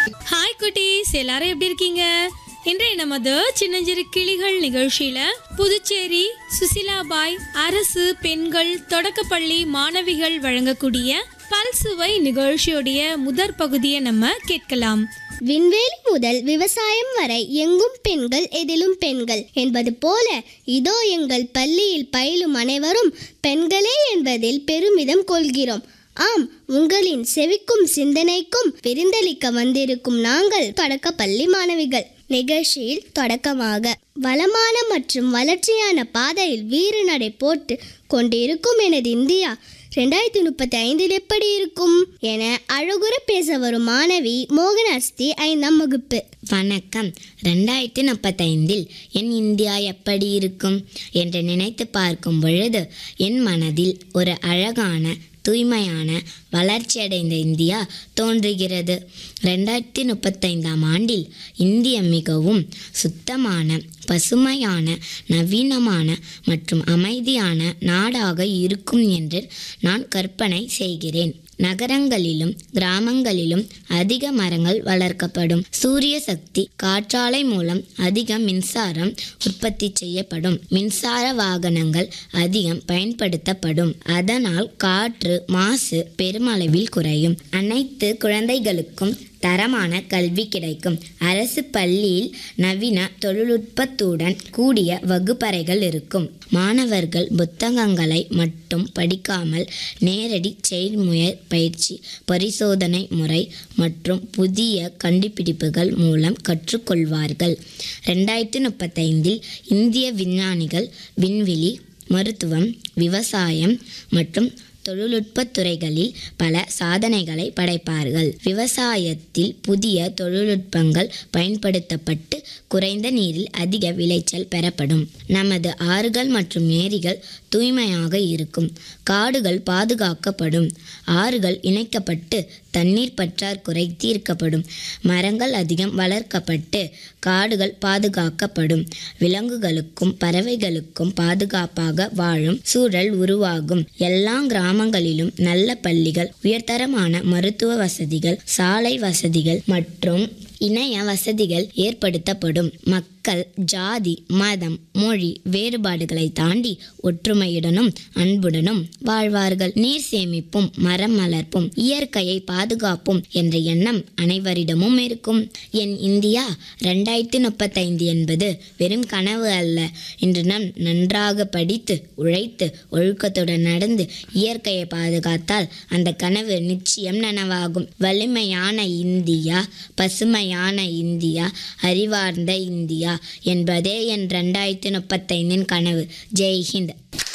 Hi குட்டீஸ் எல்லாரும் எப்படி இருக்கீங்க இன்றைய நமது சின்னஞ்சிறு கிளிகள் நிகழ்ச்சியில புதுச்சேரி சுசிலாபாய் அரசு பெண்கள் தொடக்கப்பள்ளி மாணவிகள் வழங்கக்கூடிய பல்சுவை நிகழ்ச்சியுடைய முதற் பகுதியை நம்ம கேட்கலாம் விண்வெளி முதல் விவசாயம் வரை எங்கும் பெண்கள் எதிலும் பெண்கள் என்பது போல இதோ எங்கள் பள்ளியில் பயிலும் அனைவரும் பெண்களே என்பதில் பெருமிதம் கொள்கிறோம் ஆம் உங்களின் செவிக்கும் சிந்தனைக்கும் விருந்தளிக்க வந்திருக்கும் நாங்கள் தொடக்க பள்ளி மாணவிகள் நிகழ்ச்சியில் தொடக்கமாக வளமான மற்றும் வளர்ச்சியான பாதையில் வீறு நடை போட்டு கொண்டிருக்கும் எனது இந்தியா ரெண்டாயிரத்தி முப்பத்தி ஐந்தில் எப்படி இருக்கும் என அழகுற பேச வரும் மாணவி மோகனாஸ்தி ஐந்தாம் வகுப்பு வணக்கம் ரெண்டாயிரத்தி முப்பத்தைந்தில் என் இந்தியா எப்படி இருக்கும் என்று நினைத்து பார்க்கும் பொழுது என் மனதில் ஒரு அழகான தூய்மையான வளர்ச்சியடைந்த இந்தியா தோன்றுகிறது ரெண்டாயிரத்தி முப்பத்தைந்தாம் ஆண்டில் இந்தியா மிகவும் சுத்தமான பசுமையான நவீனமான மற்றும் அமைதியான நாடாக இருக்கும் என்று நான் கற்பனை செய்கிறேன் நகரங்களிலும் கிராமங்களிலும் அதிக மரங்கள் வளர்க்கப்படும் சூரிய சக்தி காற்றாலை மூலம் அதிக மின்சாரம் உற்பத்தி செய்யப்படும் மின்சார வாகனங்கள் அதிகம் பயன்படுத்தப்படும் அதனால் காற்று மாசு பெருமளவில் குறையும் அனைத்து குழந்தைகளுக்கும் தரமான கல்வி கிடைக்கும் அரசு பள்ளியில் நவீன தொழில்நுட்பத்துடன் கூடிய வகுப்பறைகள் இருக்கும் மாணவர்கள் புத்தகங்களை மட்டும் படிக்காமல் நேரடி செயல்முறை பயிற்சி பரிசோதனை முறை மற்றும் புதிய கண்டுபிடிப்புகள் மூலம் கற்றுக்கொள்வார்கள் ரெண்டாயிரத்தி முப்பத்தைந்தில் இந்திய விஞ்ஞானிகள் விண்வெளி மருத்துவம் விவசாயம் மற்றும் தொழில்நுட்பத் துறைகளில் பல சாதனைகளை படைப்பார்கள் விவசாயத்தில் புதிய தொழில்நுட்பங்கள் பயன்படுத்தப்பட்டு குறைந்த நீரில் அதிக விளைச்சல் பெறப்படும் நமது ஆறுகள் மற்றும் ஏரிகள் தூய்மையாக இருக்கும் காடுகள் பாதுகாக்கப்படும் ஆறுகள் இணைக்கப்பட்டு தண்ணீர் பற்றாக்குறை தீர்க்கப்படும் மரங்கள் அதிகம் வளர்க்கப்பட்டு காடுகள் பாதுகாக்கப்படும் விலங்குகளுக்கும் பறவைகளுக்கும் பாதுகாப்பாக வாழும் சூழல் உருவாகும் எல்லா கிராமங்களிலும் நல்ல பள்ளிகள் உயர்தரமான மருத்துவ வசதிகள் சாலை வசதிகள் மற்றும் இணைய வசதிகள் ஏற்படுத்தப்படும் மக்கள் ஜாதி மதம் மொழி வேறுபாடுகளை தாண்டி ஒற்றுமையுடனும் அன்புடனும் வாழ்வார்கள் நீர் சேமிப்பும் மரம் வளர்ப்பும் இயற்கையை பாதுகாப்பும் என்ற எண்ணம் அனைவரிடமும் இருக்கும் என் இந்தியா ரெண்டாயிரத்தி முப்பத்தைந்து என்பது வெறும் கனவு அல்ல இன்று நாம் நன்றாக படித்து உழைத்து ஒழுக்கத்துடன் நடந்து இயற்கையை பாதுகாத்தால் அந்த கனவு நிச்சயம் நனவாகும் வலிமையான இந்தியா பசுமையான இந்தியா அறிவார்ந்த இந்தியா என்பதே என் ரெண்டாயிரத்தி முப்பத்தைந்தின் கனவு ஜெய்ஹிந்த்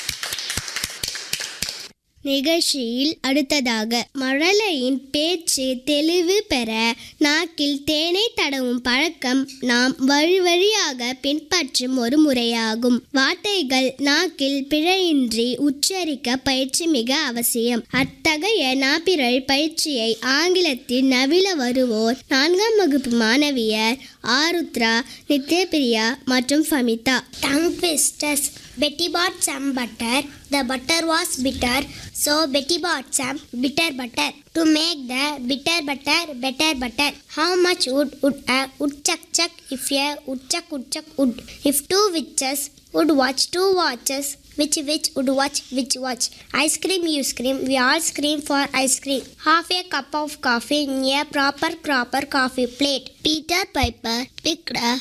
நிகழ்ச்சியில் அடுத்ததாக மழலையின் பேச்சு தெளிவு பெற நாக்கில் தேனை தடவும் பழக்கம் நாம் வழி வழியாக பின்பற்றும் ஒரு முறையாகும் வார்த்தைகள் நாக்கில் பிழையின்றி உச்சரிக்க பயிற்சி மிக அவசியம் அத்தகைய நாப்பிரள் பயிற்சியை ஆங்கிலத்தில் நவில வருவோர் நான்காம் வகுப்பு மாணவியர் ஆருத்ரா நித்யபிரியா மற்றும் ஃபமிதா Tongue twisters. Betty bought some butter. The butter was bitter, so Betty bought some bitter butter to make the bitter butter better butter. How much wood would a woodchuck chuck if a woodchuck woodchuck would? If two witches would watch two watches, which witch would watch which watch? Ice cream, you scream. We all scream for ice cream. Half a cup of coffee in a proper proper coffee plate. Peter Piper picked a